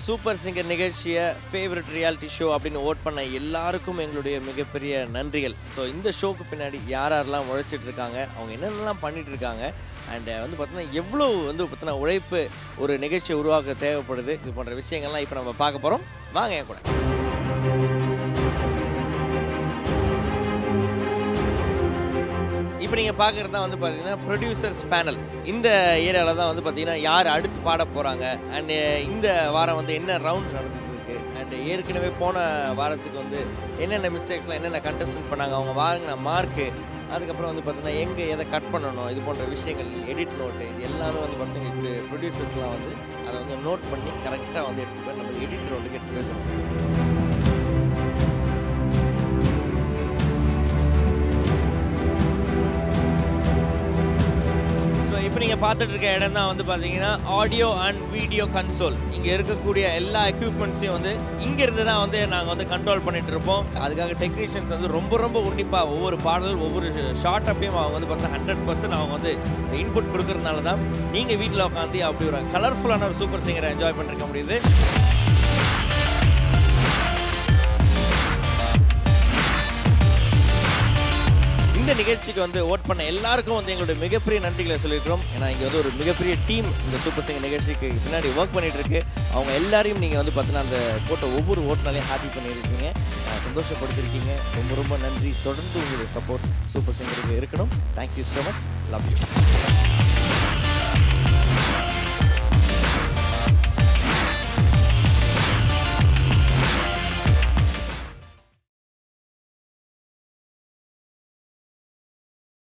super singer நிகழ்ச்சியை favourite reality show அப்படின்னு vote பண்ண எல்லாருக்கும் எங்களுடைய மிகப்பெரிய நன்றிகள் ஸோ இந்த ஷோக்கு பின்னாடி யார் யாரெல்லாம் உழைச்சிட்டு இருக்காங்க அவங்க என்னென்னலாம் பண்ணிட்டு இருக்காங்க அண்ட் வந்து பார்த்தீங்கன்னா எவ்வளோ வந்து பார்த்தீங்கன்னா உழைப்பு ஒரு நிகழ்ச்சியை உருவாக்க தேவைப்படுது இது போன்ற விஷயங்கள்லாம் இப்போ நம்ம பார்க்க போகிறோம் வாங்க என் கூட இப்போ நீங்கள் பார்க்குறது தான் வந்து பார்த்தீங்கன்னா ப்ரொடியூசர்ஸ் பேனல் இந்த ஏரியாவில் தான் வந்து பார்த்தீங்கன்னா யார் அடுத்து பாட போகிறாங்க அண்டு இந்த வாரம் வந்து என்ன ரவுண்ட் நடந்துட்டு இருக்கு அண்டு ஏற்கனவே போன வாரத்துக்கு வந்து என்னென்ன மிஸ்டேக்ஸ்லாம் என்னென்ன கண்டஸ்டன்ட் பண்ணாங்க அவங்க வாங்கின மார்க்கு அதுக்கப்புறம் வந்து பார்த்தீங்கன்னா எங்கே எதை கட் பண்ணணும் இது போன்ற விஷயங்கள் எடிட் நோட்டு இது எல்லாமே வந்து பார்த்தீங்கன்னா ப்ரொடியூசர்ஸ்லாம் வந்து அதை வந்து நோட் பண்ணி கரெக்டாக வந்து எடுத்துகிட்டு போய் நம்ம எடிட்டர் வந்து எடுத்துகிட்டு போய் ஸோ இப்போ நீங்கள் பார்த்துட்டு இருக்க இடம் தான் வந்து பார்த்தீங்கன்னா ஆடியோ அண்ட் வீடியோ கன்சோல் இங்கே இருக்கக்கூடிய எல்லா எக்யூப்மெண்ட்ஸையும் வந்து இங்கேருந்து தான் வந்து நாங்கள் வந்து கண்ட்ரோல் பண்ணிட்டு இருப்போம் அதுக்காக டெக்னீஷியன்ஸ் வந்து ரொம்ப ரொம்ப உன்னிப்பாக ஒவ்வொரு பாடல் ஒவ்வொரு ஷார்ட் அப்பையும் அவங்க வந்து பார்த்தா ஹண்ட்ரட் பர்சன்ட் அவங்க வந்து இன்புட் கொடுக்கறதுனால தான் நீங்கள் வீட்டில் உட்காந்து அப்படி ஒரு கலர்ஃபுல்லான ஒரு சூப்பர் சிங்கரை என்ஜாய் பண்ணிருக்க முடியுது இந்த நிகழ்ச்சிக்கு வந்து ஓட் பண்ண எல்லாருக்கும் வந்து எங்களுடைய மிகப்பெரிய நன்றிகளை சொல்லியிருக்கிறோம் ஏன்னா இங்கே வந்து ஒரு மிகப்பெரிய டீம் இந்த சூப்பர் சிங்கர் நிகழ்ச்சிக்கு பின்னாடி ஒர்க் பண்ணிட்டு இருக்கு அவங்க எல்லாரையும் நீங்கள் வந்து பார்த்தீங்கன்னா அந்த போட்ட ஒவ்வொரு ஓட்டுனாலையும் ஹாப்பி பண்ணியிருக்கீங்க அஹ் சந்தோஷப்படுத்திருக்கீங்க ரொம்ப ரொம்ப நன்றி தொடர்ந்து உங்களுடைய சப்போர்ட் சூப்பர் சிங்கருக்கு இருக்கணும் thank you so much love you